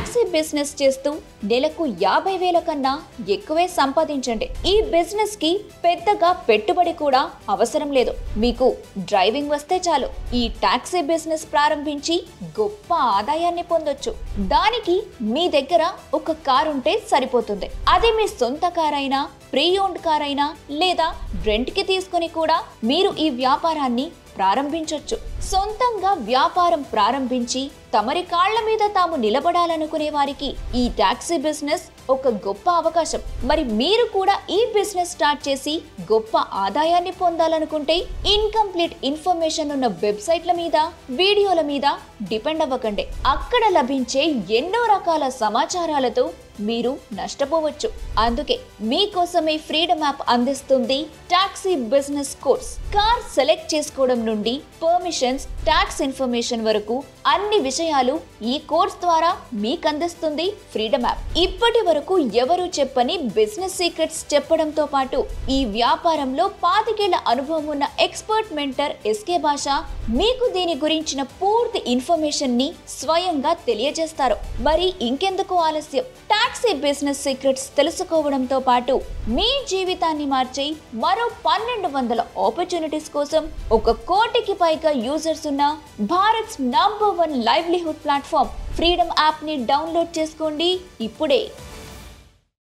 taxi business చేస్తూ నెలకు యాభై వేల కన్నా ఎక్కువే సంపాదించండి ఈ బిజినెస్ కి పెద్దగా పెట్టుబడి కూడా అవసరం లేదు మీకు డ్రైవింగ్ వస్తే చాలు ఈ టాక్సీ బిజినెస్ ప్రారంభించి గొప్ప ఆదాయాన్ని పొందొచ్చు దానికి మీ దగ్గర ఒక కార్ ఉంటే సరిపోతుంది అది మీ సొంత కార్ అయినా ప్రీ ఓన్డ్ కార్ అయినా లేదా రెంట్కి తీసుకుని కూడా మీరు ఈ వ్యాపారాన్ని ప్రారంభించొచ్చు సొంతంగా వ్యాపారం ప్రారంభించి తమరి కాళ్ల మీద తాము నిలబడాలనుకునే వారికి ఈ టాక్సీ బిజినెస్ ఒక గొప్ప అవకాశం మరి మీరు కూడా ఈ బిజినెస్ స్టార్ట్ చేసి గొప్ప ఆదాయాన్ని పొందాలనుకుంటే ఇన్కంప్లీట్ ఇన్ఫర్మేషన్ ఉన్న వెబ్సైట్ల మీద వీడియోల మీద డిపెండ్ అవ్వకండి అక్కడ లభించే ఎన్నో రకాల సమాచారాలతో మీరు నష్టపోవచ్చు అందుకే మీకోసమే ఫ్రీడమ్ యాప్ అందిస్తుంది taxi business course car select చేసుకోవడం నుండి పర్మిషన్స్ ట్యాక్స్ ఇన్ఫర్మేషన్ వరకు అన్ని విషయాలు ఈ కోర్స్ ద్వారా మీకు అందిస్తుంది ఫ్రీడమ్ యాప్ ఇప్పటి వరకు ఎవరు చెప్పని బిజినెస్ సీక్రెట్స్ చెప్పడంతో పాటు ఈ వ్యాపారంలో పాతికేళ్ల అనుభవం ఉన్న ఎక్స్పర్ట్ మెంటర్ ఎస్కే భాష మీకు దీని గురించిన పూర్తి ఇన్ఫర్మేషన్ ని స్వయంగా తెలియజేస్తారు మరి ఇంకెందుకు ఆలస్యం టాక్సీ బిజినెస్ సీక్రెట్స్ తెలుసుకోవడంతో పాటు మీ జీవితాన్ని మార్చే మరో పన్నెండు వందల ఆపర్చునిటీస్ కోసం ఒక కోటికి పైగా యూజర్స్ ఉన్న Bharat number one livelihood platform freedom app ని డౌన్లోడ్ చేసుకోండి ఇప్పుడే